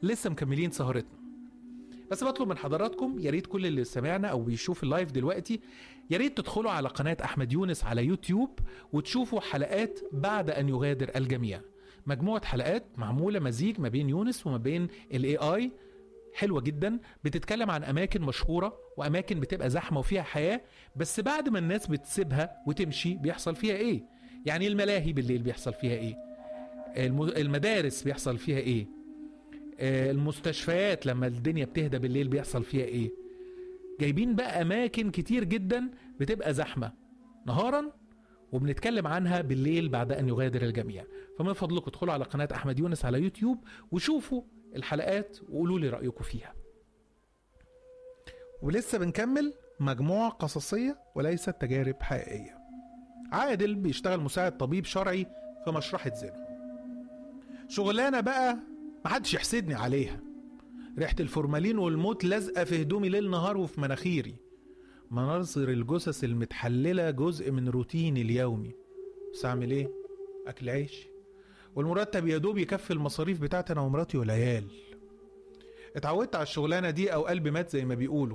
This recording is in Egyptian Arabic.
لسه مكملين سهرتنا بس بطلب من حضراتكم يا ريت كل اللي سمعنا او بيشوف اللايف دلوقتي يا ريت تدخلوا على قناه احمد يونس على يوتيوب وتشوفوا حلقات بعد ان يغادر الجميع مجموعه حلقات معموله مزيج ما بين يونس وما بين الاي اي حلوه جدا بتتكلم عن اماكن مشهوره واماكن بتبقى زحمه وفيها حياه بس بعد ما الناس بتسيبها وتمشي بيحصل فيها ايه يعني الملاهي بالليل بيحصل فيها ايه الم- المدارس بيحصل فيها ايه آه، المستشفيات لما الدنيا بتهدى بالليل بيحصل فيها ايه جايبين بقى اماكن كتير جدا بتبقى زحمه نهارا وبنتكلم عنها بالليل بعد ان يغادر الجميع فمن فضلكم ادخلوا على قناه احمد يونس على يوتيوب وشوفوا الحلقات وقولوا لي رايكم فيها ولسه بنكمل مجموعه قصصيه وليست تجارب حقيقيه عادل بيشتغل مساعد طبيب شرعي في مشرحه زنا شغلانه بقى محدش يحسدني عليها ريحة الفورمالين والموت لازقة في هدومي ليل نهار وفي مناخيري مناظر الجثث المتحللة جزء من روتيني اليومي بس أعمل إيه؟ أكل عيش والمرتب يا دوب يكفي المصاريف بتاعتي أنا ومراتي والعيال اتعودت على الشغلانة دي أو قلبي مات زي ما بيقولوا